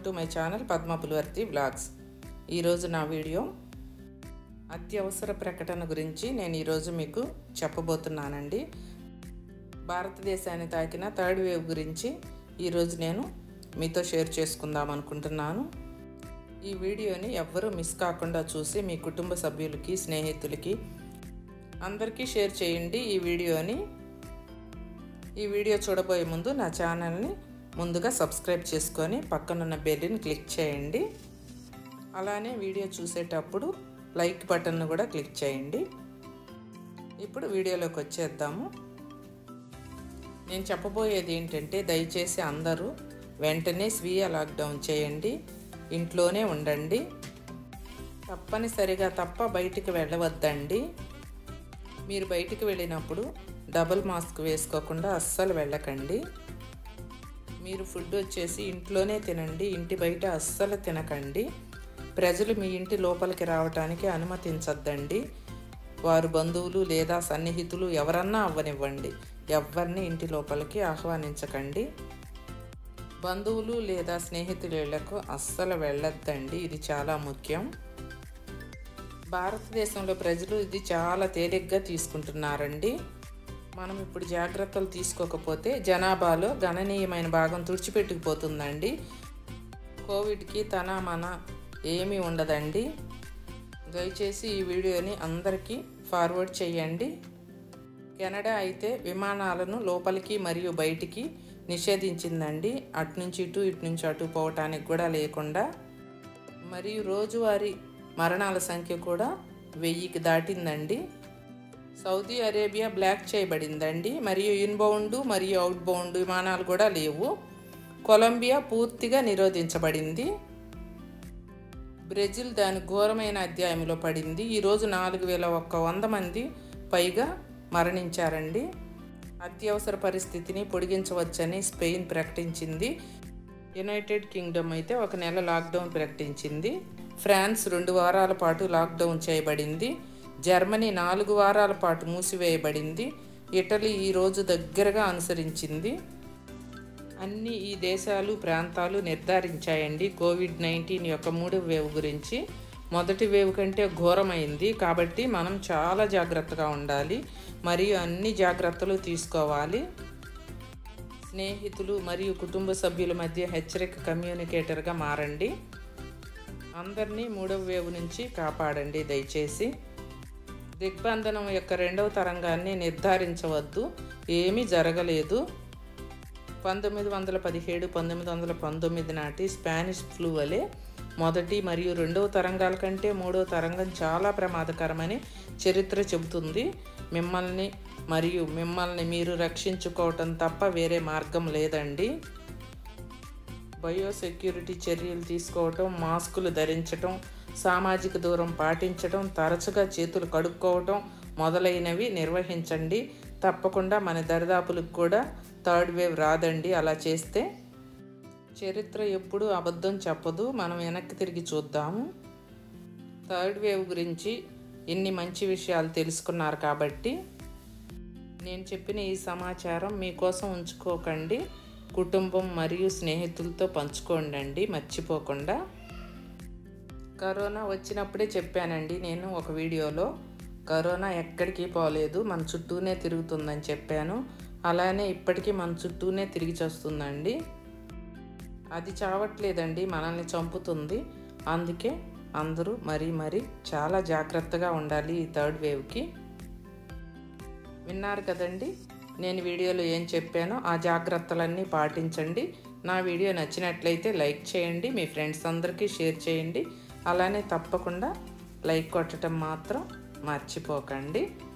to my channel Padma Pulivarthi vlogs ఈరోజు నా video అత్యవసర ప్రకటన గురించి నేను ఈరోజు మీకు చెప్పబోతున్నానండి భారతదేశాన్ని తాకిన థర్డ్ వేవ్ గురించి ఈరోజు నేను మీతో షేర్ చేసుకుందాం అనుకుంటున్నాను ఈ వీడియోని ఎవ్వరూ మిస్ కాకుండా చూసి మీ కుటుంబ సభ్యులకి స్నేహితులకి అందరికీ షేర్ చేయండి ఈ వీడియోని ఈ వీడియో చూడబోయే ముందు నా ఛానల్ని ముందుగా సబ్స్క్రైబ్ చేసుకొని పక్కనున్న బెల్ని క్లిక్ చేయండి అలానే వీడియో చూసేటప్పుడు లైక్ బటన్ను కూడా క్లిక్ చేయండి ఇప్పుడు వీడియోలోకి వచ్చేద్దాము నేను చెప్పబోయేది ఏంటంటే దయచేసి అందరూ వెంటనే స్వీయ లాక్డౌన్ చేయండి ఇంట్లోనే ఉండండి తప్పనిసరిగా తప్ప బయటికి వెళ్ళవద్దండి మీరు బయటికి వెళ్ళినప్పుడు డబుల్ మాస్క్ వేసుకోకుండా అస్సలు వెళ్ళకండి మీరు ఫుడ్ వచ్చేసి ఇంట్లోనే తినండి ఇంటి బయట అస్సలు తినకండి ప్రజలు మీ ఇంటి లోపలికి రావడానికి అనుమతించద్దండి వారు బంధువులు లేదా సన్నిహితులు ఎవరన్నా అవ్వనివ్వండి ఎవరిని ఇంటి లోపలికి ఆహ్వానించకండి బంధువులు లేదా స్నేహితులకు అస్సలు వెళ్ళొద్దండి ఇది చాలా ముఖ్యం భారతదేశంలో ప్రజలు ఇది చాలా తేలిగ్గా తీసుకుంటున్నారండి మనం ఇప్పుడు జాగ్రత్తలు తీసుకోకపోతే జనాభాలో గణనీయమైన భాగం తుడిచిపెట్టుకుపోతుందండి కోవిడ్కి తన మన ఏమీ ఉండదండి దయచేసి ఈ వీడియోని అందరికీ ఫార్వర్డ్ చేయండి కెనడా అయితే విమానాలను లోపలికి మరియు బయటికి నిషేధించిందండి అటు నుంచి ఇటు ఇటు నుంచి అటు పోవటానికి కూడా లేకుండా మరియు రోజువారీ మరణాల సంఖ్య కూడా వెయ్యికి దాటిందండి సౌదీ అరేబియా బ్లాక్ చేయబడిందండి మరియు ఇన్బౌండ్ మరియు అవుట్బౌండ్ విమానాలు కూడా లేవు కొలంబియా పూర్తిగా నిరోధించబడింది బ్రెజిల్ దాని ఘోరమైన అధ్యాయంలో పడింది ఈరోజు నాలుగు వేల ఒక్క వంద మంది పైగా మరణించారండి అత్యవసర పరిస్థితిని పొడిగించవచ్చని స్పెయిన్ ప్రకటించింది యునైటెడ్ కింగ్డమ్ అయితే ఒక నెల లాక్డౌన్ ప్రకటించింది ఫ్రాన్స్ రెండు వారాల పాటు లాక్డౌన్ చేయబడింది జర్మనీ నాలుగు వారాల పాటు మూసివేయబడింది ఇటలీ ఈరోజు దగ్గరగా అనుసరించింది అన్ని ఈ దేశాలు ప్రాంతాలు నిర్ధారించాయండి కోవిడ్ నైన్టీన్ యొక్క మూడవ వేవ్ గురించి మొదటి వేవ్ కంటే ఘోరమైంది కాబట్టి మనం చాలా జాగ్రత్తగా ఉండాలి మరియు అన్ని జాగ్రత్తలు తీసుకోవాలి స్నేహితులు మరియు కుటుంబ సభ్యుల మధ్య హెచ్చరిక కమ్యూనికేటర్గా మారండి అందరినీ మూడవ వేవ్ నుంచి కాపాడండి దయచేసి దిగ్బంధనం యొక్క రెండవ తరంగాన్ని నిర్ధారించవద్దు ఏమీ జరగలేదు పంతొమ్మిది వందల పదిహేడు పంతొమ్మిది వందల పంతొమ్మిది నాటి స్పానిష్ ఫ్లూ వలె మొదటి మరియు రెండవ తరంగాల కంటే మూడవ తరంగం చాలా ప్రమాదకరమని చరిత్ర చెబుతుంది మిమ్మల్ని మరియు మిమ్మల్ని మీరు రక్షించుకోవటం తప్ప వేరే మార్గం లేదండి బయోసెక్యూరిటీ చర్యలు తీసుకోవటం మాస్కులు ధరించటం సామాజిక దూరం పాటించడం తరచుగా చేతులు కడుక్కోవటం మొదలైనవి నిర్వహించండి తప్పకుండా మన దరిదాపులకు కూడా థర్డ్ వేవ్ రాదండి అలా చేస్తే చరిత్ర ఎప్పుడూ అబద్ధం చెప్పదు మనం వెనక్కి తిరిగి చూద్దాము థర్డ్ వేవ్ గురించి ఇన్ని మంచి విషయాలు తెలుసుకున్నారు కాబట్టి నేను చెప్పిన ఈ సమాచారం మీకోసం ఉంచుకోకండి కుటుంబం మరియు స్నేహితులతో పంచుకోండి మర్చిపోకుండా కరోనా వచ్చినప్పుడే చెప్పానండి నేను ఒక వీడియోలో కరోనా ఎక్కడికి పోలేదు మన చుట్టూనే తిరుగుతుందని చెప్పాను అలానే ఇప్పటికీ మన చుట్టూనే తిరిగి చేస్తుందండి అది చావట్లేదండి మనల్ని చంపుతుంది అందుకే అందరూ మరీ మరీ చాలా జాగ్రత్తగా ఉండాలి ఈ థర్డ్ వేవ్కి విన్నారు కదండి నేను వీడియోలో ఏం చెప్పానో ఆ జాగ్రత్తలన్నీ పాటించండి నా వీడియో నచ్చినట్లయితే లైక్ చేయండి మీ ఫ్రెండ్స్ అందరికీ షేర్ చేయండి అలానే తప్పకుండా లైక్ కొట్టడం మాత్రం మర్చిపోకండి